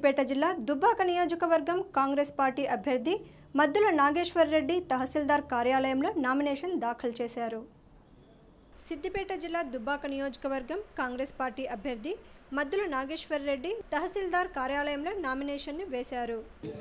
సిద్దిపేట జిల్లా దుబ్బాక నియోజకవర్గం కాంగ్రెస్ పార్టీ అభ్యర్థి మద్దుల నాగేశ్వర్ రెడ్డి తహసీల్దార్ కార్యాలయంలో నామినేషన్ దాఖలు చేశారు సిద్దిపేట జిల్లా దుబ్బాక నియోజకవర్గం కాంగ్రెస్ పార్టీ అభ్యర్థి మద్దుల నాగేశ్వర్ రెడ్డి తహసీల్దార్ కార్యాలయంలో నామినేషన్ని వేశారు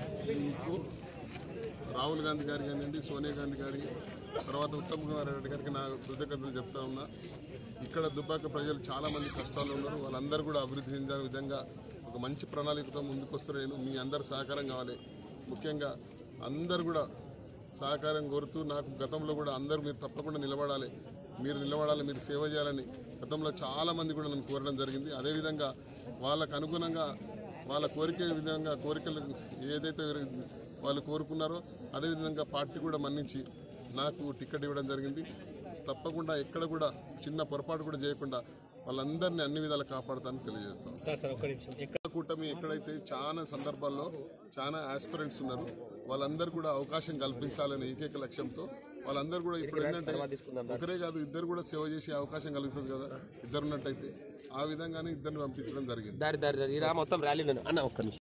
రాహుల్ గాంధీ గారి కానివ్వండి సోనియా గాంధీ గారి తర్వాత ఉత్తమ్ కుమార్ రెడ్డి గారికి నా కృతజ్ఞతలు చెప్తా ఉన్నా ఇక్కడ దుబ్బాక ప్రజలు చాలా మంది కష్టాలు ఉన్నారు వాళ్ళందరూ కూడా అభివృద్ధి చెందే విధంగా ఒక మంచి ప్రణాళికతో ముందుకు వస్తారు నేను మీ అందరు సహకారం కావాలి ముఖ్యంగా అందరు కూడా సహకారం కోరుతూ నాకు గతంలో కూడా అందరూ మీరు తప్పకుండా నిలబడాలి మీరు నిలబడాలి మీరు సేవ చేయాలని గతంలో చాలా మంది కూడా నన్ను కోరడం జరిగింది అదేవిధంగా వాళ్ళకు అనుగుణంగా వాళ్ళ కోరిక విధంగా కోరికలు ఏదైతే వాళ్ళు కోరుకున్నారో అదేవిధంగా పార్టీ కూడా మన్నించి నాకు టికెట్ ఇవ్వడం జరిగింది తప్పకుండా ఎక్కడ కూడా చిన్న పొరపాటు కూడా చేయకుండా వాళ్ళందరినీ అన్ని విధాలు కాపాడుతానని తెలియజేస్తాం సార్ సార్ ఒక్క నిమిషం ఎక్కడ కూటమి ఎక్కడైతే చాలా సందర్భాల్లో చాలా ఆస్పిరెంట్స్ ఉన్నారు వాళ్ళందరూ కూడా అవకాశం కల్పించాలనే ఏకైక లక్ష్యంతో వాళ్ళందరూ కూడా ఇప్పుడు ఏంటంటే ఒకరే కాదు ఇద్దరు కూడా సేవ చేసే అవకాశం కలుగుతుంది కదా ఇద్దరు ఉన్నట్టయితే ఆ విధంగానే ఇద్దరిని పంపించడం జరిగింది దారి దారి దారి ఇలా మొత్తం ర్యాలీలో అన్న ఒక్క నిమిషం